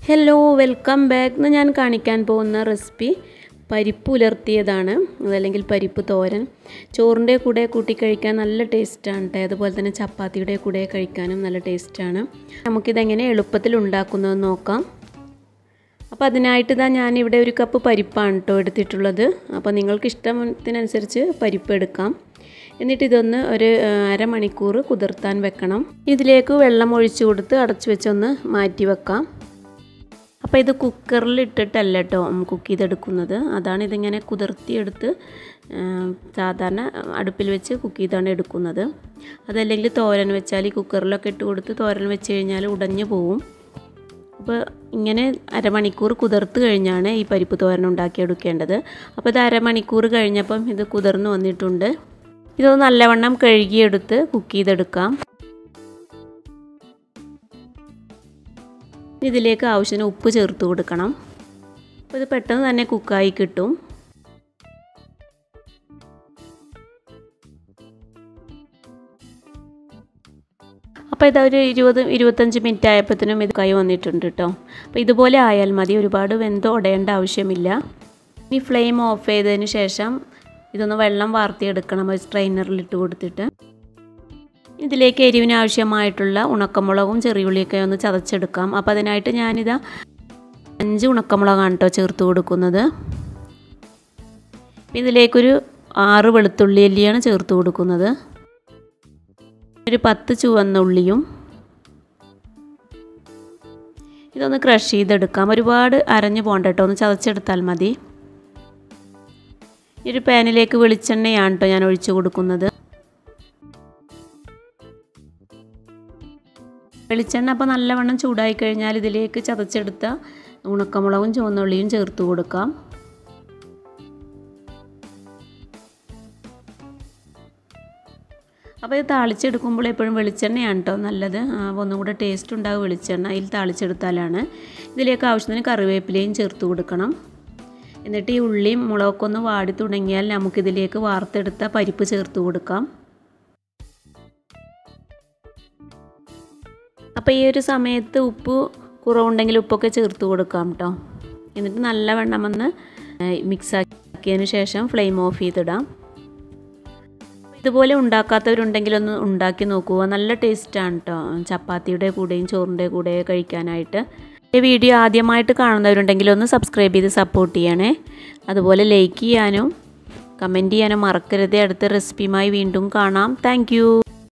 hello welcome back എന്ന് ഞാൻ കാണിക്കാൻ പോകുന്ന റെസിപ്പി പരിപ്പ് ഉലർത്തിയതാണ് അതല്ലെങ്കിൽ പരിപ്പ് തോരൻ ചോറിൻ്റെ കൂടെ കൂട്ടി കഴിക്കാൻ നല്ല ടേസ്റ്റാണ് കേട്ടോ അതുപോലെ തന്നെ ചപ്പാത്തിയുടെ കൂടെ കഴിക്കാനും നല്ല ടേസ്റ്റാണ് നമുക്കിതെങ്ങനെ എളുപ്പത്തിൽ ഉണ്ടാക്കുന്നതെന്ന് നോക്കാം അപ്പോൾ അതിനായിട്ട് ഇതാ ഞാനിവിടെ ഒരു കപ്പ് പരിപ്പാണ് കേട്ടോ എടുത്തിട്ടുള്ളത് അപ്പോൾ നിങ്ങൾക്ക് ഇഷ്ടത്തിനനുസരിച്ച് പരിപ്പ് എടുക്കാം എന്നിട്ട് ഇതൊന്ന് ഒരു അരമണിക്കൂർ കുതിർത്താൻ വെക്കണം ഇതിലേക്ക് വെള്ളം ഒഴിച്ചു കൊടുത്ത് അടച്ചു വെച്ചൊന്ന് മാറ്റി വെക്കാം അപ്പോൾ ഇത് കുക്കറിൽ ഇട്ടിട്ടല്ല കേട്ടോ കുക്ക് ചെയ്തെടുക്കുന്നത് അതാണ് ഇതിങ്ങനെ കുതിർത്തിയെടുത്ത് സാധാരണ അടുപ്പിൽ വെച്ച് കുക്ക് ചെയ്താണ് എടുക്കുന്നത് അതല്ലെങ്കിൽ തോരൻ വെച്ചാൽ ഈ കുക്കറിലൊക്കെ ഇട്ട് കൊടുത്ത് തോരൻ വെച്ച് കഴിഞ്ഞാൽ ഉടഞ്ഞു പോവും അപ്പോൾ ഇങ്ങനെ അരമണിക്കൂർ കുതിർത്ത് കഴിഞ്ഞാണ് ഈ പരിപ്പ് തോരൻ ഉണ്ടാക്കിയെടുക്കേണ്ടത് അപ്പോൾ ഇത് അരമണിക്കൂർ കഴിഞ്ഞപ്പം ഇത് കുതിർന്ന് വന്നിട്ടുണ്ട് ഇതൊന്ന് നല്ലവണ്ണം കഴുകിയെടുത്ത് കുക്ക് ചെയ്തെടുക്കാം ഇതിലേക്ക് ആവശ്യത്തിന് ഉപ്പ് ചേർത്ത് കൊടുക്കണം അപ്പോൾ ഇത് പെട്ടെന്ന് തന്നെ കുക്കായി കിട്ടും അപ്പോൾ ഇത് ഒരു ഇരുപത് ഇരുപത്തഞ്ച് മിനിറ്റ് ആയപ്പോഴത്തേനും ഇത് കൈ വന്നിട്ടുണ്ട് കേട്ടോ അപ്പോൾ ഇതുപോലെ ആയാൽ മതി ഒരുപാട് വെന്ത് ഉടയേണ്ട ആവശ്യമില്ല ഇനി ഫ്ലെയിം ഓഫ് ചെയ്തതിന് ശേഷം ഇതൊന്ന് വെള്ളം വാർത്തിയെടുക്കണം ഒരു സ്ട്രെയിനറിൽ ഇട്ട് കൊടുത്തിട്ട് ഇതിലേക്ക് എരിവിന് ആവശ്യമായിട്ടുള്ള ഉണക്കമുളകും ചെറിയുള്ളിയൊക്കെ ഒന്ന് ചതച്ചെടുക്കാം അപ്പോൾ അതിനായിട്ട് ഞാനിതാ അഞ്ച് ഉണക്കമുളകാണ് കേട്ടോ ചേർത്ത് കൊടുക്കുന്നത് ഇതിലേക്കൊരു ആറ് വെളുത്തുള്ളി അല്ലിയാണ് ചേർത്ത് കൊടുക്കുന്നത് ഒരു പത്ത് ചുവന്ന ഉള്ളിയും ഇതൊന്ന് ക്രഷ് ചെയ്തെടുക്കാം ഒരുപാട് അരഞ്ഞു പോകണ്ട കേട്ടോ ഒന്ന് ചതച്ചെടുത്താൽ മതി ഒരു പാനിലേക്ക് വെളിച്ചെണ്ണയാണ് കേട്ടോ ഞാൻ ഒഴിച്ചു കൊടുക്കുന്നത് വെളിച്ചെണ്ണ അപ്പോൾ നല്ലവണ്ണം ചൂടായി കഴിഞ്ഞാൽ ഇതിലേക്ക് ചതച്ചെടുത്ത ഉണക്കമുളകും ചുവന്നുള്ളിയും ചേർത്ത് കൊടുക്കാം അപ്പോൾ ഇത് താളിച്ചെടുക്കുമ്പോൾ എപ്പോഴും വെളിച്ചെണ്ണയാണ് കേട്ടോ നല്ലത് ഒന്നും കൂടെ ടേസ്റ്റ് ഉണ്ടാകും വെളിച്ചെണ്ണ അതിൽ താളിച്ചെടുത്താലാണ് ഇതിലേക്ക് ആവശ്യത്തിന് കറിവേപ്പിലയും ചേർത്ത് കൊടുക്കണം എന്നിട്ട് ഈ ഉള്ളിയും മുളകൊക്കെ ഒന്ന് വാടി തുടങ്ങിയാൽ നമുക്കിതിലേക്ക് വാർത്തെടുത്ത പരിപ്പ് ചേർത്ത് കൊടുക്കാം അപ്പോൾ ഈ ഒരു സമയത്ത് ഉപ്പ് കുറവുണ്ടെങ്കിൽ ഉപ്പൊക്കെ ചേർത്ത് കൊടുക്കാം കേട്ടോ എന്നിട്ട് നല്ലവണ്ണം ഒന്ന് മിക്സ് ആക്കിയതിന് ശേഷം ഫ്ലെയിം ഓഫ് ചെയ്തിടാം ഇതുപോലെ ഉണ്ടാക്കാത്തവരുണ്ടെങ്കിൽ ഒന്ന് ഉണ്ടാക്കി നോക്കുക നല്ല ടേസ്റ്റാണ് കേട്ടോ ചപ്പാത്തിയുടെ കൂടെയും ചോറിൻ്റെ കൂടെ കഴിക്കാനായിട്ട് ഈ വീഡിയോ ആദ്യമായിട്ട് കാണുന്നവരുണ്ടെങ്കിൽ ഒന്ന് സബ്സ്ക്രൈബ് ചെയ്ത് സപ്പോർട്ട് ചെയ്യണേ അതുപോലെ ലൈക്ക് ചെയ്യാനും കമൻറ്റ് ചെയ്യാനും മറക്കരുത് അടുത്ത റെസിപ്പിയുമായി വീണ്ടും കാണാം താങ്ക്